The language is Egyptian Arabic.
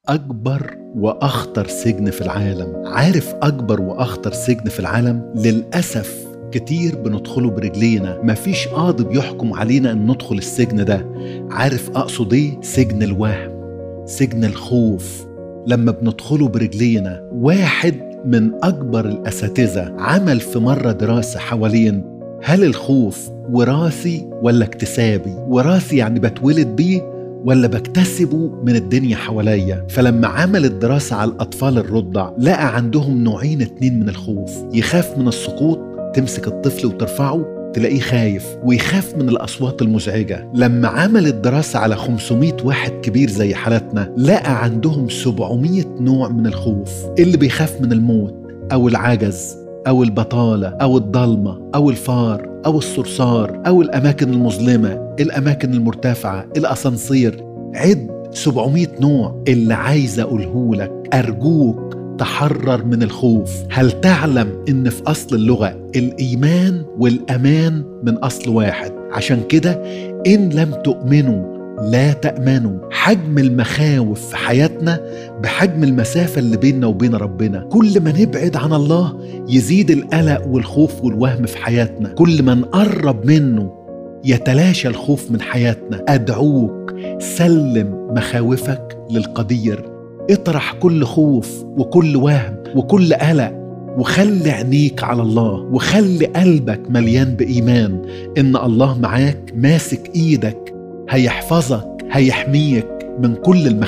أكبر وأخطر سجن في العالم عارف أكبر وأخطر سجن في العالم للأسف كتير بندخله برجلينا مفيش قاضي بيحكم علينا ان ندخل السجن ده عارف اقصد ايه سجن الوهم سجن الخوف لما بندخله برجلينا واحد من اكبر الاساتذه عمل في مره دراسه حوالين هل الخوف وراثي ولا اكتسابي وراثي يعني بتولد بيه ولا بكتسبه من الدنيا حواليا فلما عمل الدراسة على الأطفال الرضع لقى عندهم نوعين اتنين من الخوف يخاف من السقوط تمسك الطفل وترفعه تلاقيه خايف ويخاف من الأصوات المزعجة لما عمل الدراسة على 500 واحد كبير زي حالتنا لقى عندهم 700 نوع من الخوف اللي بيخاف من الموت أو العجز أو البطالة أو الضلمة أو الفار أو الصرصار أو الأماكن المظلمة الأماكن المرتفعة الأسانسير عد 700 نوع اللي عايز أقوله لك أرجوك تحرر من الخوف هل تعلم ان في اصل اللغه الايمان والامان من اصل واحد عشان كده ان لم تؤمنوا لا تأمنوا حجم المخاوف في حياتنا بحجم المسافة اللي بيننا وبين ربنا كل ما نبعد عن الله يزيد القلق والخوف والوهم في حياتنا كل ما نقرب منه يتلاشى الخوف من حياتنا أدعوك سلم مخاوفك للقدير اطرح كل خوف وكل وهم وكل قلق وخلي عينيك على الله وخلي قلبك مليان بإيمان إن الله معاك ماسك إيدك هيحفظك هيحميك من كل المخاوف